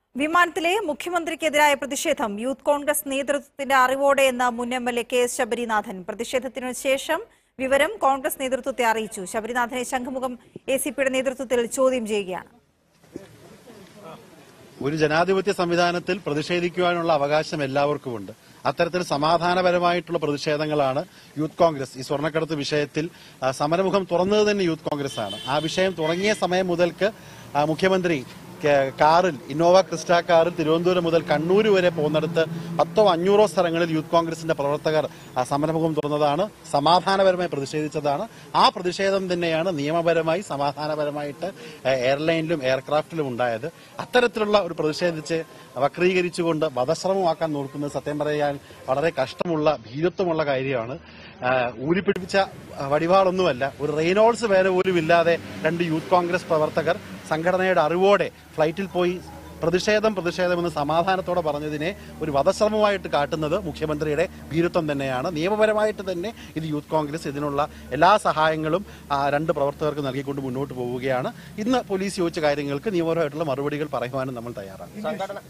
വിമാനത്തിലെ മുഖ്യമന്ത്രിക്കെതിരായ പ്രതിഷേധം യൂത്ത് കോൺഗ്രസ് നേതൃത്വത്തിന്റെ അറിവോടെ എന്ന മുൻ M L A K S Sabarinathan പ്രതിഷേധത്തിനു ശേഷം വിവരം കോൺഗ്രസ് നേതൃത്വത്തെ അറിയിച്ചു ശബരിനാഥനെ ശംഖുമുഖം എ സി പിയുടെ നേതൃത്വത്തിൽ ചോദ്യം ചെയ്യുകയാണ് ഒരു ജനാധിപത്യ സംവിധാനത്തിൽ പ്രതിഷേധിക്കുവാനുള്ള അവകാശം എല്ലാവർക്കും ഉണ്ട് അത്തരത്തിൽ സമാധാനപരമായിട്ടുള്ള പ്രതിഷേധങ്ങളാണ് യൂത്ത് കോൺഗ്രസ് ഈ സ്വർണ്ണക്കടത്ത് വിഷയത്തിൽ ആ, സമരമുഖം തുറന്നത് തന്നെ യൂത്ത് കോൺഗ്രസ് ആണ് ആ വിഷയം തുടങ്ങിയ സമയം മുതൽക്ക് ആ, മുഖ്യമന്ത്രി ക- കാറിൽ ഇന്നോവ ക്രിസ്റ്റ കാറിൽ തിരുവനന്തപുരം മുതൽ കണ്ണൂർ വരെ പോകുന്നിടത്ത് പത്തോ അഞ്ഞൂറോ സ്ഥലങ്ങളിൽ യൂത്ത് കോൺഗ്രസിന്റെ പ്രവർത്തകർ ആ, സമരമുഖം തുറന്നതാണ് സമാധാനപരമായി പ്രതിഷേധിച്ചതാണ് ആ പ്രതിഷേധം തന്നെയാണ് നിയമപരമായി സമാധാനപരമായിട്ട് ആ, എയർലൈനിലും എയർക്രാഫ്റ്റിലും ഉണ്ടായത് അത്തരത്തിലുള്ള ഒരു പ്രതിഷേധിച്ച് വക്രീകരിച്ചുകൊണ്ട് വധശ്രമമാക്കാൻ നോക്കുന്നത് സത്യം പറയാൻ വളരെ കഷ്ടമുള്ള ഭീരുത്വമുള്ള കാര്യമാണ് ആ, ഊരിപ്പിടിപ്പിച്ച ആ, വടിവാളൊന്നുമല്ല ഒരു റെയിനോൾസ് വേറെ പോലും ഇല്ലാതെ രണ്ട് യൂത്ത് കോൺഗ്രസ് പ്രവർത്തകർ സംഘടനയുടെ അറിവോടെ ഫ്ലൈറ്റിൽ പോയി പ്രതിഷേധം പ്രതിഷേധമെന്ന് സമാധാനത്തോടെ പറഞ്ഞതിനെ ഒരു വധശ്രമമായിട്ട് കാട്ടുന്നത് മുഖ്യമന്ത്രിയുടെ ഭീരുത്വം തന്നെയാണ് നിയമപരമായിട്ട് തന്നെ ഇത് യൂത്ത് കോൺഗ്രസ് ഇതിനുള്ള എല്ലാ സഹായങ്ങളും ആ, രണ്ട് പ്രവർത്തകർക്ക് നൽകിക്കൊണ്ട് മുന്നോട്ട് പോവുകയാണ് ഇന്ന് പോലീസ് ചോദിച്ച കാര്യങ്ങൾക്ക് നിയമപരമായിട്ടുള്ള മറുപടികൾ പറയുവാനും നമ്മൾ തയ്യാറാണ്